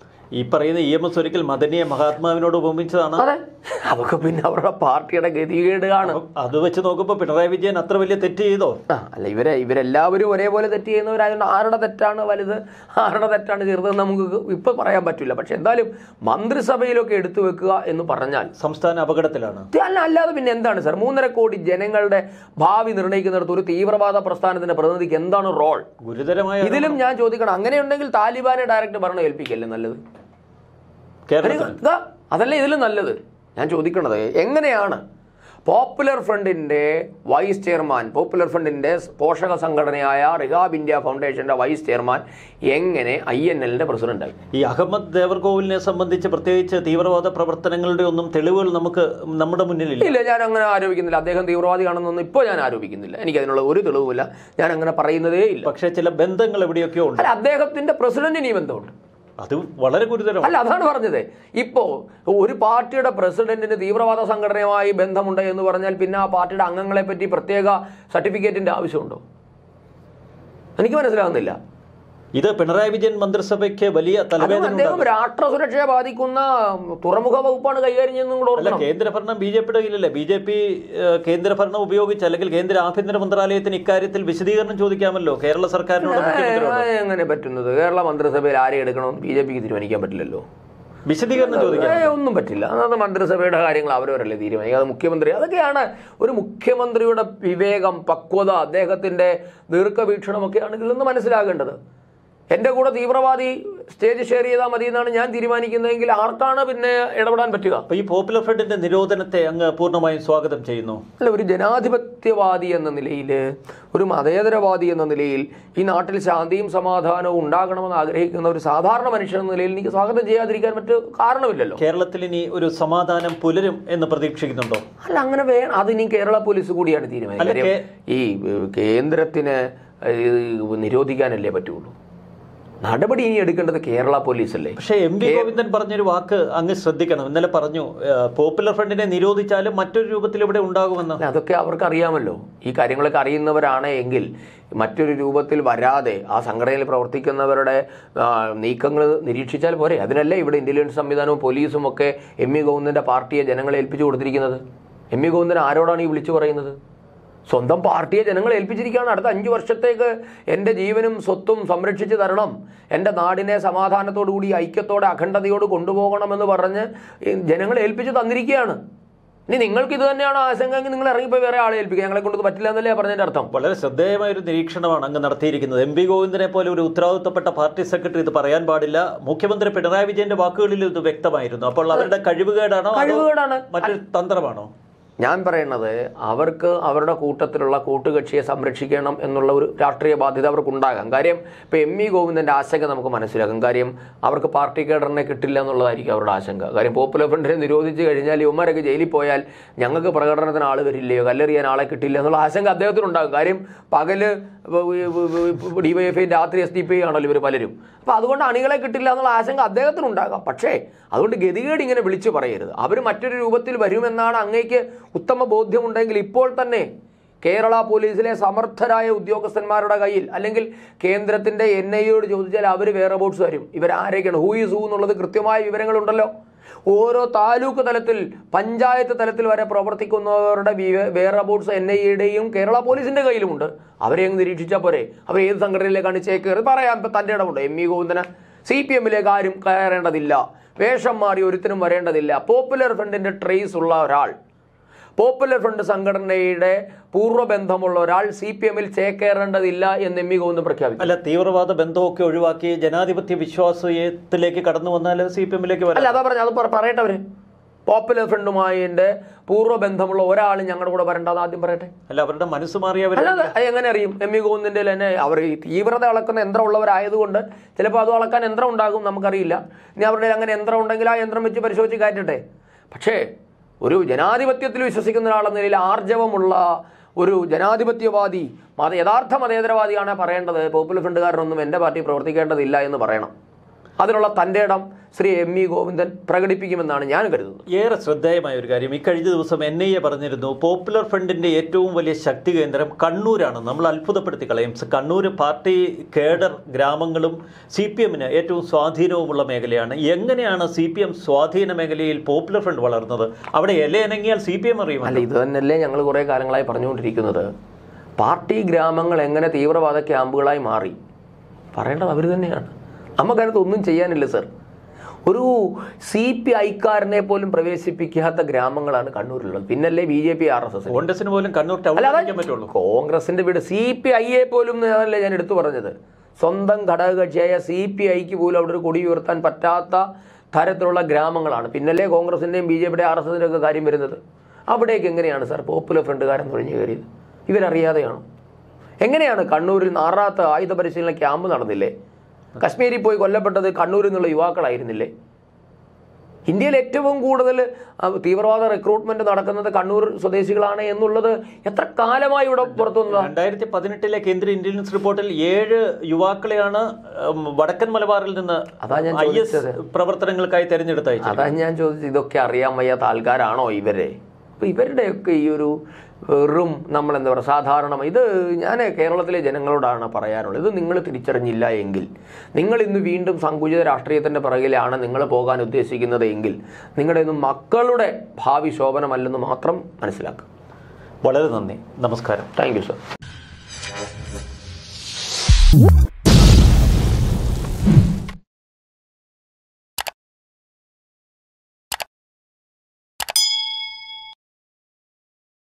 ഈ പറയുന്ന ഇ എം എസ് ഒരിക്കൽ മദനിയെ മഹാത്മാവിനോട് ഉപമിച്ചതാണ് അതെ അതൊക്കെ പിന്നെ അവരുടെ പാർട്ടിയുടെ ഗതികേടാണ് അപ്പം അത് വെച്ച് നോക്കുമ്പോൾ പിണറായി വിജയൻ അത്ര വലിയ തെറ്റ് ചെയ്തോ ആ അല്ല ഇവരെ ഇവരെല്ലാവരും ഒരേപോലെ തെറ്റ് ചെയ്യുന്നവരായതുകൊണ്ട് ആരുടെ തെറ്റാണ് വലുത് ആരുടെ തെറ്റാണ് ചെറുതെന്ന് നമുക്ക് ഇപ്പം പറയാൻ പറ്റില്ല പക്ഷെ എന്തായാലും മന്ത്രിസഭയിലൊക്കെ എടുത്തു വെക്കുക എന്ന് പറഞ്ഞാൽ സംസ്ഥാന അപകടത്തിലാണ് ഇത് അല്ല അല്ലാതെ പിന്നെ എന്താണ് സാർ മൂന്നര കോടി ജനങ്ങളുടെ ഭാവി നിർണ്ണയിക്കുന്നിടത്ത് ഒരു തീവ്രവാദ പ്രസ്ഥാനത്തിന്റെ പ്രതിനിധിക്ക് എന്താണ് റോൾ ഗുരുതരമായ ഇതിലും ഞാൻ ചോദിക്കണം അങ്ങനെയുണ്ടെങ്കിൽ താലിബാനെ ഡയറക്റ്റ് ഭരണം ഏൽപ്പിക്കല്ലേ നല്ലത് കേരളത്തിൽ ഇതാ, അതല്ലേ ഇതിലും നല്ലത് ഞാൻ ചോദിക്കണത് എങ്ങനെയാണ് പോപ്പുലർ ഫ്രണ്ടിന്റെ വൈസ് ചെയർമാൻ പോപ്പുലർ ഫ്രണ്ടിന്റെ പോഷക സംഘടനയായ റിഹാബ് ഇന്ത്യ ഫൗണ്ടേഷന്റെ വൈസ് ചെയർമാൻ എങ്ങനെ ഐ എൻ എല്ലിന്റെ പ്രസിഡന്റായി ഈ അഹമ്മദ് ദേവർകോവിലിനെ സംബന്ധിച്ച് പ്രത്യേകിച്ച് തീവ്രവാദ പ്രവർത്തനങ്ങളുടെ ഒന്നും തെളിവുകൾ നമുക്ക് നമ്മുടെ മുന്നിലില്ല ഇല്ല ഞാൻ അങ്ങനെ ആരോപിക്കുന്നില്ല അദ്ദേഹം തീവ്രവാദിയാണെന്നൊന്നും ഇപ്പോൾ ഞാൻ ആരോപിക്കുന്നില്ല എനിക്ക് അതിനുള്ള ഒരു തെളിവുമില്ല ഞാൻ അങ്ങനെ പറയുന്നതേ ഇല്ല പക്ഷേ ചില ബന്ധങ്ങൾ എവിടെയൊക്കെയോ ഉണ്ട് അല്ല അദ്ദേഹത്തിന്റെ പ്രസിഡന്റിന് ഈ ബന്ധമുണ്ട് അത് വളരെ ഗുരുതരമാണ് അല്ല അതാണ് പറഞ്ഞത് ഇപ്പോ ഒരു പാർട്ടിയുടെ പ്രസിഡന്റിന് തീവ്രവാദ സംഘടനയുമായി ബന്ധമുണ്ട് എന്ന് പറഞ്ഞാൽ പിന്നെ ആ പാർട്ടിയുടെ അംഗങ്ങളെ പറ്റി പ്രത്യേക സർട്ടിഫിക്കറ്റിന്റെ ആവശ്യമുണ്ടോ എനിക്ക് മനസ്സിലാകുന്നില്ല ഇത് പിണറായി വിജയൻ മന്ത്രിസഭയ്ക്ക് വലിയ അതും തലവേദന അദ്ദേഹം രാഷ്ട്ര സുരക്ഷയെ ബാധിക്കുന്ന തുറമുഖ വകുപ്പാണ് കൈകാര്യം ചെയ്യുന്നതും കൂടെ അല്ല ഓർക്കണം കേന്ദ്രഭരണം ബി ജെ പിയുടെ കയ്യിലല്ലേ ബി ജെ പി കേന്ദ്രഭരണം ഉപയോഗിച്ച് അല്ലെങ്കിൽ കേന്ദ്ര ആഭ്യന്തര മന്ത്രാലയത്തിന് ഇക്കാര്യത്തിൽ വിശദീകരണം ചോദിക്കാമല്ലോ കേരള സർക്കാരിനോട് മുഖ്യമന്ത്രിയോട് ഏ, എങ്ങനെ പറ്റുന്നത് കേരള മന്ത്രിസഭയിൽ ആരെ എടുക്കണമെന്ന് ബി ജെ പിക്ക് തീരുമാനിക്കാൻ പറ്റില്ലല്ലോ വിശദീകരണം ചോദിക്കാം ഏ, ഒന്നും പറ്റില്ല അതായത് മന്ത്രിസഭയുടെ കാര്യങ്ങൾ അവരവരല്ലേ തീരുമാനിക്കുക അത് മുഖ്യമന്ത്രി അതൊക്കെയാണ് ഒരു മുഖ്യമന്ത്രിയുടെ വിവേകം പക്വത അദ്ദേഹത്തിന്റെ ദീർഘവീക്ഷണമൊക്കെയാണ് ഇതിൽ നിന്ന് മനസ്സിലാകേണ്ടത് എൻ്റെ കൂടെ തീവ്രവാദി സ്റ്റേജ് ഷെയർ ചെയ്താൽ മതി എന്നാണ് ഞാൻ തീരുമാനിക്കുന്നതെങ്കിൽ ആർക്കാണ് പിന്നെ ഇടപെടാൻ പറ്റുക അപ്പൊ ഈ പോപ്പുലർ ഫ്രണ്ടിന്റെ നിരോധനത്തെ അങ്ങ് പൂർണ്ണമായും സ്വാഗതം ചെയ്യുന്നു അല്ല ഒരു ജനാധിപത്യവാദി എന്ന നിലയിൽ ഒരു മതേതരവാദി എന്ന നിലയിൽ ഈ നാട്ടിൽ ശാന്തിയും സമാധാനവും ഉണ്ടാകണമെന്ന് ആഗ്രഹിക്കുന്ന ഒരു സാധാരണ മനുഷ്യൻ എന്ന നിലയിൽ എനിക്ക് സ്വാഗതം ചെയ്യാതിരിക്കാൻ മറ്റു കാരണമില്ലല്ലോ കേരളത്തിൽ ഇനി ഒരു സമാധാനം പുലരും എന്ന് പ്രതീക്ഷിക്കുന്നുണ്ടോ അല്ല അങ്ങനെ വേണം അത് ഇനി കേരള പോലീസ് കൂടിയാണ് തീരുമാനിക്കുന്നത് അല്ല, കാര്യം ഈ ഏഹ്, കേന്ദ്രത്തിന് ഏഹ്, നിരോധിക്കാനല്ലേ പറ്റുള്ളൂ നടപടി ഇനി എടുക്കേണ്ടത് കേരള പോലീസ് അല്ലേ പക്ഷേ എം വി ഗോവിന്ദൻ പറഞ്ഞൊരു വാക്ക് അങ്ങ് ശ്രദ്ധിക്കണം ഇന്നലെ പറഞ്ഞു ഏഹ്, പോപ്പുലർ ഫ്രണ്ടിനെ നിരോധിച്ചാലും മറ്റൊരു രൂപത്തിൽ ഇവിടെ ഉണ്ടാകുമെന്ന് അല്ല, അതൊക്കെ അവർക്ക് അറിയാമല്ലോ ഈ കാര്യങ്ങളൊക്കെ അറിയുന്നവരാണ് എങ്കിൽ മറ്റൊരു രൂപത്തിൽ വരാതെ ആ സംഘടനയിൽ പ്രവർത്തിക്കുന്നവരുടെ ആ, നീക്കങ്ങൾ നിരീക്ഷിച്ചാൽ പോരെ അതിനല്ലേ ഇവിടെ ഇന്റലിജൻസ് സംവിധാനവും പോലീസും ഒക്കെ എം ഇ ഗോവിന്ദന്റെ പാർട്ടിയെ ജനങ്ങളെ ഏൽപ്പിച്ചു കൊടുത്തിരിക്കുന്നത് എം ഇ ഗോവിന്ദൻ ആരോടാണ് ഈ വിളിച്ചു പറയുന്നത് സ്വന്തം പാർട്ടിയെ ജനങ്ങളെ ഏൽപ്പിച്ചിരിക്കുകയാണ് അടുത്ത അഞ്ചു വർഷത്തേക്ക് എൻ്റെ ജീവനും സ്വത്തും സംരക്ഷിച്ചു തരണം എൻ്റെ നാടിനെ സമാധാനത്തോടുകൂടി ഐക്യത്തോടെ അഖണ്ഡതയോട് കൊണ്ടുപോകണമെന്ന് പറഞ്ഞ് ഈ ജനങ്ങളെ ഏൽപ്പിച്ചു തന്നിരിക്കുകയാണ് ഇനി നിങ്ങൾക്ക് ഇത് തന്നെയാണ് ആശങ്കയെങ്കിൽ നിങ്ങൾ ഇറങ്ങിപ്പോയി വേറെ ആളെ ഏൽപ്പിക്കുക ഞങ്ങളെ കൊണ്ട് പറ്റില്ല എന്നല്ലേ പറഞ്ഞതിൻ്റെ അർത്ഥം വളരെ ശ്രദ്ധേയമായ ഒരു നിരീക്ഷണമാണ് അങ്ങ് നടത്തിയിരിക്കുന്നത് എം പി ഗോവിന്ദനെ പോലെ ഒരു ഉത്തരവാദിത്തപ്പെട്ട പാർട്ടി സെക്രട്ടറി ഇത് പറയാൻ പാടില്ല മുഖ്യമന്ത്രി പിണറായി വിജയന്റെ വാക്കുകളിൽ ഇത് വ്യക്തമായിരുന്നു അപ്പോൾ അവരുടെ കഴിവുകേടാണോ അതോ കഴിവുകേടാണ് മറ്റൊരു തന്ത്രമാണോ ഞാൻ പറയുന്നത് അവർക്ക് അവരുടെ കൂട്ടത്തിലുള്ള കൂട്ടുകക്ഷിയെ സംരക്ഷിക്കണം എന്നുള്ള ഒരു രാഷ്ട്രീയ ബാധ്യത അവർക്കുണ്ടാകാം കാര്യം ഇപ്പം എം ഇ ഗോവിന്ദൻ്റെ ആശങ്ക നമുക്ക് മനസ്സിലാക്കും കാര്യം അവർക്ക് പാർട്ടി കേഡറിനെ കിട്ടില്ല എന്നുള്ളതായിരിക്കും അവരുടെ ആശങ്ക കാര്യം പോപ്പുലർ ഫ്രണ്ടിനെ നിരോധിച്ച് കഴിഞ്ഞാൽ ഇവന്മാരൊക്കെ ജയിലിൽ പോയാൽ ഞങ്ങൾക്ക് പ്രകടനത്തിന് ആൾ വരില്ലയോ കല്ലെറിയാൻ ആളെ കിട്ടില്ല എന്നുള്ള ആശങ്ക അദ്ദേഹത്തിനുണ്ടാകും കാര്യം പകല് ഡിവൈഎഫ്ഐ രാത്രി എസ് ഡി പി ആണല്ലോ ഇവർ പലരും അപ്പോൾ അതുകൊണ്ട് അണികളെ കിട്ടില്ല എന്നുള്ള ആശങ്ക അദ്ദേഹത്തിനുണ്ടാകാം പക്ഷേ അതുകൊണ്ട് ഗതികേട് ഇങ്ങനെ വിളിച്ചു പറയരുത് അവർ മറ്റൊരു രൂപത്തിൽ വരുമെന്നാണ് അങ്ങേക്ക് ഉത്തമ ബോധ്യമുണ്ടെങ്കിൽ ഇപ്പോൾ തന്നെ കേരള പോലീസിലെ സമർത്ഥരായ ഉദ്യോഗസ്ഥന്മാരുടെ കയ്യിൽ അല്ലെങ്കിൽ കേന്ദ്രത്തിന്റെ എൻ ഐയോട് ചോദിച്ചാൽ അവർ വേറെ ബോട്ട്സ് വരും ഇവരാരൊക്കെയാണ് ഹൂ ഈസ് ഹൂ എന്നുള്ളത് കൃത്യമായ വിവരങ്ങളുണ്ടല്ലോ ഓരോ താലൂക്ക് തലത്തിൽ പഞ്ചായത്ത് തലത്തിൽ വരെ പ്രവർത്തിക്കുന്നവരുടെ വേറെ ബോട്ട്സ് എൻ ഐയുടെയും കേരള പോലീസിന്റെ കയ്യിലുമുണ്ട് അവരെ അങ്ങ് നിരീക്ഷിച്ചാൽ പോരെ അവർ ഏത് സംഘടനയിലേക്കാണ് ചേക്കേറി പറയാം ഇപ്പം തൻ്റെ ഇടമുണ്ട് എം ഇ ഗോവിന്ദന് സി പി എമ്മിലേക്ക് ആരും കയറേണ്ടതില്ല വേഷം മാറി ഒരുത്തിനും വരേണ്ടതില്ല പോപ്പുലർ ഫ്രണ്ടിന്റെ ട്രേസ് ഉള്ള ഒരാൾ പോപ്പുലർ ഫ്രണ്ട് സംഘടനയുടെ പൂർവ്വബന്ധമുള്ള ഒരാൾ സി പി എമ്മിൽ ചേക്കേറേണ്ടതില്ല എന്ന് എം ഇ ഗോവിന്ദൻ പ്രഖ്യാപിച്ചു അല്ല തീവ്രവാദ ബന്ധമൊക്കെ ഒഴിവാക്കി ജനാധിപത്യ വിശ്വാസത്തിലേക്ക് കടന്നു വന്നാൽ സി പി എമ്മിലേക്ക് അല്ല വരാം അതാ പറഞ്ഞു അത് പറ- പറയട്ടെ അവര് പോപ്പുലർ ഫ്രണ്ടുമായി എൻ്റെ പൂർവ്വബന്ധമുള്ള ഒരാൾ ഞങ്ങളുടെ കൂടെ വരേണ്ടത് ആദ്യം പറയട്ടെ അല്ല അവരുടെ മനസ്സ് മാറിയവർ അല്ലാതെ അത് എങ്ങനെ അറിയും എം ഇ ഗോവിന്ദൻ്റെ തന്നെ അവർ ഈ തീവ്രത അളക്കുന്ന യന്ത്രം ഉള്ളവരായതുകൊണ്ട് ചിലപ്പോൾ അത് അളക്കാൻ യന്ത്രം ഉണ്ടാകും നമുക്കറിയില്ല ഇനി അവരുടെ അങ്ങനെ യന്ത്രം ഉണ്ടെങ്കിൽ ആ യന്ത്രം വെച്ച് പരിശോധിച്ച് കയറ്റട്ടെ പക്ഷേ ഒരു ജനാധിപത്യത്തിൽ വിശ്വസിക്കുന്ന ഒരാളെന്ന നിലയിൽ ആർജവമുള്ള ഒരു ജനാധിപത്യവാദി മത യഥാർത്ഥ മതേതരവാദിയാണ് പറയേണ്ടത് പോപ്പുലർ ഫ്രണ്ടുകാരനൊന്നും എൻ്റെ പാർട്ടി പ്രവർത്തിക്കേണ്ടതില്ല എന്ന് പറയണം അതിനുള്ള തൻ്റെ ഇടം ശ്രീ എം ഇ ഗോവിന്ദൻ പ്രകടിപ്പിക്കുമെന്നാണ് ഞാൻ കരുതുന്നത് ഏറെ ശ്രദ്ധേയമായ ഒരു കാര്യം ഇക്കഴിഞ്ഞ ദിവസം എൻ ഐ എ പറഞ്ഞിരുന്നു പോപ്പുലർ ഫ്രണ്ടിന്റെ ഏറ്റവും വലിയ ശക്തി കേന്ദ്രം കണ്ണൂരാണ് നമ്മൾ അത്ഭുതപ്പെടുത്തി കളയും സ- കണ്ണൂർ പാർട്ടി കേഡർ ഗ്രാമങ്ങളും സി പി എമ്മിന് ഏറ്റവും സ്വാധീനവുമുള്ള മേഖലയാണ് എങ്ങനെയാണ് സി പി എം സ്വാധീന മേഖലയിൽ പോപ്പുലർ ഫ്രണ്ട് വളർന്നത് അവിടെ ഇലയനങ്ങിയാൽ സി പി എം അറിയുമല്ലോ അല്ല ഇത് തന്നെയല്ലേ ഞങ്ങൾ കുറേ കാലങ്ങളായി പറഞ്ഞുകൊണ്ടിരിക്കുന്നത് പാർട്ടി ഗ്രാമങ്ങൾ എങ്ങനെ തീവ്രവാദ ക്യാമ്പുകളായി മാറി പറയേണ്ടത് അവർ തന്നെയാണ് നമുക്കതിനകത്ത് ഒന്നും ചെയ്യാനില്ല സർ ഒരു സി പി ഐക്കാരനെ പോലും പ്രവേശിപ്പിക്കാത്ത ഗ്രാമങ്ങളാണ് കണ്ണൂരിലുള്ളത് പിന്നല്ലേ B J P R S S കോൺഗ്രസിന് പോലും കണ്ണൂർ ടൗൺ അല്ല ഭരിക്കാൻ പറ്റുള്ളൂ കോൺഗ്രസിന്റെ വീട് സി പി ഐയെ പോലും എന്നല്ലേ ഞാൻ എടുത്തു പറഞ്ഞത് സ്വന്തം ഘടകകക്ഷിയായ സി പി ഐക്ക് പോലും അവിടെ ഒരു കൊടി ഉയർത്താൻ പറ്റാത്ത തരത്തിലുള്ള ഗ്രാമങ്ങളാണ് പിന്നല്ലേ കോൺഗ്രസിന്റെയും ബി ജെ പിയുടെ ആർ എസ് എസിന്റെ ഒക്കെ കാര്യം വരുന്നത് അവിടേക്ക് എങ്ങനെയാണ് സാർ പോപ്പുലർ ഫ്രണ്ടുകാരൻ നുഴഞ്ഞു കയറിയത് ഇവരറിയാതെയാണോ എങ്ങനെയാണ് കണ്ണൂരിൽ നാറാത്ത ആയുധ പരിശീലന ക്യാമ്പ് നടന്നില്ലേ കശ്മീരിൽ പോയി കൊല്ലപ്പെട്ടത് കണ്ണൂരിൽ നിന്നുള്ള യുവാക്കളായിരുന്നില്ലേ ഇന്ത്യയിൽ ഏറ്റവും കൂടുതൽ ആ, തീവ്രവാദ റിക്രൂട്ട്മെന്റ് നടക്കുന്നത് കണ്ണൂർ സ്വദേശികളാണ് എന്നുള്ളത് എത്ര കാലമായി ഇവിടെ പുറത്തു വന്നതാണ് രണ്ടായിരത്തി പതിനെട്ടിലെ കേന്ദ്ര ഇന്റലിജൻസ് റിപ്പോർട്ടിൽ ഏഴ് യുവാക്കളെയാണ് ഉം, വടക്കൻ മലബാറിൽ നിന്ന് അതാ ഞാൻ ഐ എസ് പ്രവർത്തനങ്ങൾക്കായി തെരഞ്ഞെടുത്ത് അയച്ചത് അതാ ഞാൻ ചോദിച്ചത് ഇതൊക്കെ അറിയാൻ വയ്യാത്ത ആൾക്കാരാണോ ഇവരെ അപ്പൊ ഇവരുടെയൊക്കെ ഈ ഒരു വെറും നമ്മൾ എന്താ പറയുക സാധാരണ ഇത് ഞാൻ കേരളത്തിലെ ജനങ്ങളോടാണ് പറയാനുള്ളത് ഇത് നിങ്ങൾ തിരിച്ചറിഞ്ഞില്ല എങ്കിൽ നിങ്ങൾ ഇന്ന് വീണ്ടും സങ്കുചിത രാഷ്ട്രീയത്തിന്റെ പിറകിലാണ് നിങ്ങൾ പോകാൻ ഉദ്ദേശിക്കുന്നത് എങ്കിൽ നിങ്ങളുടെ ഒന്നും മക്കളുടെ ഭാവി ശോഭനമല്ലെന്ന് മാത്രം മനസ്സിലാക്കുക വളരെ നന്ദി നമസ്കാരം താങ്ക് യു സർ